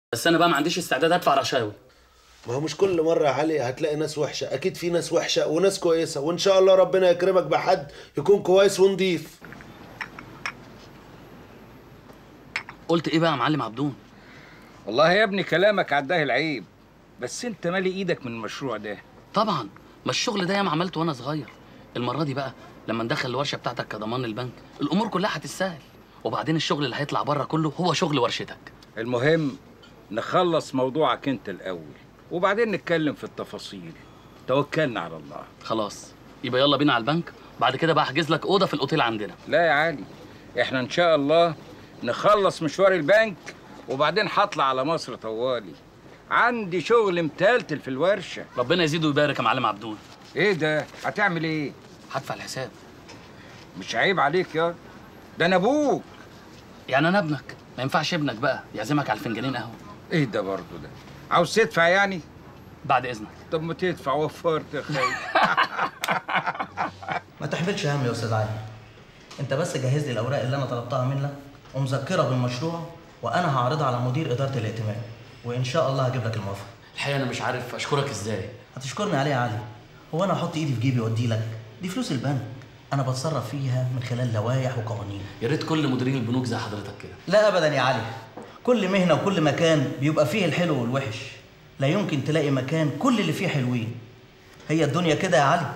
بس انا بقى ما عنديش استعداد ادفع رشاوي ما هو مش كل مرة يا علي هتلاقي ناس وحشة أكيد في ناس وحشة وناس كويسة وإن شاء الله ربنا يكرمك بحد يكون كويس ونضيف قلت ايه بقى يا معلم عبدون والله يا ابني كلامك عداه العيب بس انت مالي ايدك من المشروع ده طبعا ما الشغل ده ياما عملته وانا صغير المره دي بقى لما ندخل الورشه بتاعتك كضمان البنك الامور كلها هتتسهل وبعدين الشغل اللي هيطلع بره كله هو شغل ورشتك المهم نخلص موضوعك انت الاول وبعدين نتكلم في التفاصيل توكلنا على الله خلاص يبقى يلا بينا على البنك بعد كده بقى احجز لك اوضه في الاوتيل عندنا لا يا علي احنا ان شاء الله نخلص مشوار البنك وبعدين هطلع على مصر طوالي عندي شغل متلتل في الورشه ربنا يزيد ويبارك يا معلم عبدون ايه ده هتعمل ايه هدفع الحساب مش عيب عليك يا ده انا ابوك يعني انا ابنك ما ينفعش ابنك بقى يعزمك على الفنجانين قهوه ايه ده برضه ده عاوز تدفع يعني بعد اذنك طب ما تدفع وفرت يا خي ما تحملش هم يا استاذ علي انت بس جهز لي الاوراق اللي انا طلبتها منك ومذكره بالمشروع وانا هعرضها على مدير اداره الائتمان وان شاء الله هجيب لك الموافقه الحقيقه انا مش عارف اشكرك ازاي هتشكرني عليه يا علي هو انا احط ايدي في جيبي وادي لك دي فلوس البنك انا بتصرف فيها من خلال لوائح وقوانين يا ريت كل مديرين البنوك زي حضرتك كده لا ابدا يا علي كل مهنه وكل مكان بيبقى فيه الحلو والوحش لا يمكن تلاقي مكان كل اللي فيه حلوين هي الدنيا كده يا علي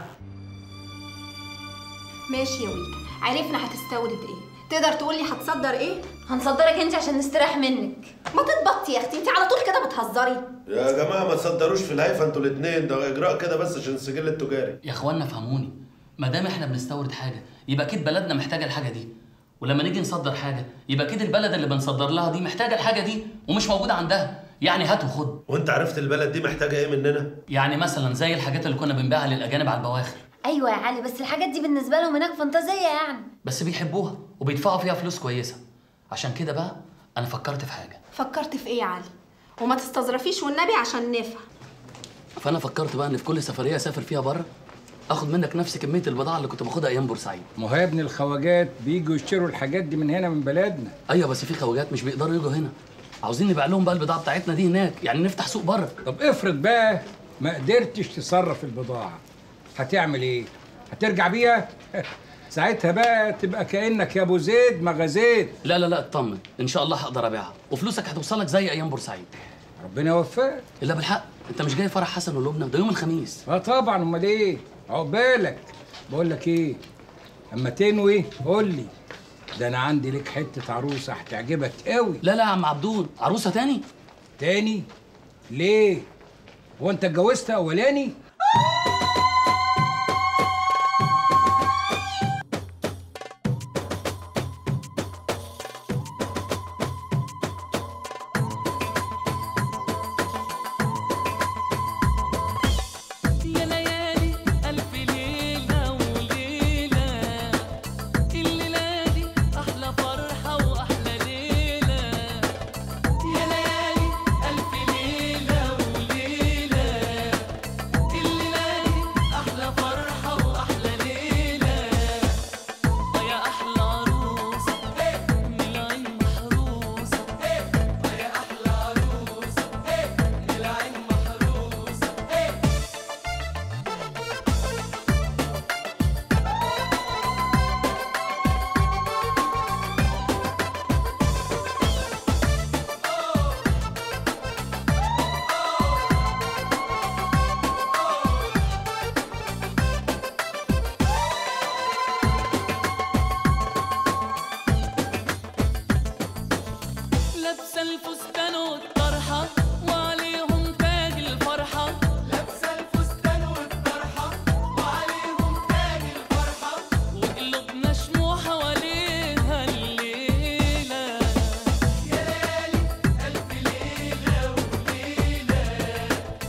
ماشي يا ويكا عرفنا هتستورد ايه تقدر تقولي هتصدر ايه هنصدرك انت عشان نستريح منك ما تتبطي يا اختي انت على طول كده بتهزري يا جماعة ما تصدروش في الهيفا انتوا الاتنين ده إجراء كده بس عشان السجل التجاري يا اخوانا فهموني ما دام احنا بنستورد حاجه يبقى اكيد بلدنا محتاجه الحاجه دي ولما نيجي نصدر حاجه يبقى اكيد البلد اللي بنصدر لها دي محتاجه الحاجه دي ومش موجوده عندها يعني هات وخد وانت عرفت البلد دي محتاجة ايه مننا؟ يعني مثلا زي الحاجات اللي كنا بنبيعها للاجانب على البواخر ايوه يا علي بس الحاجات دي بالنسبه لهم هناك فانتازيه يعني بس بيحبوها وبيدفعوا فيها فلوس كويسه عشان كده بقى انا فكرت في حاجه فكرت في ايه يا علي وما تستظرفيش والنبي عشان نفهم فانا فكرت بقى ان في كل سفريه اسافر فيها بره اخد منك نفس كميه البضاعه اللي كنت باخدها ايام بورسعيد ما هو يا ابني الخواجات بيجوا يشتروا الحاجات دي من هنا من بلدنا ايوه بس في خواجات مش بيقدروا يجوا هنا عاوزين نبيع لهم بقى البضاعه بتاعتنا دي هناك يعني نفتح سوق بره طب افرض بقى ما قدرتش تصرف البضاعة هتعمل ايه؟ هترجع بيها؟ ساعتها بقى تبقى كأنك يا ابو زيد ما غزيت لا لا لا اطمن ان شاء الله هقدر ابيعها وفلوسك هتوصلك زي ايام بورسعيد ربنا يوفقك الا بالحق انت مش جاي فرح حسن ولبنى ده يوم الخميس اه طبعا امال ايه؟ عقبالك بقول لك ايه؟ اما تنوي قول لي ده انا عندي لك حتة عروسة هتعجبك قوي لا لا يا عم عبدون عروسه تاني تاني؟ ليه؟ هو انت اتجوزت اولاني؟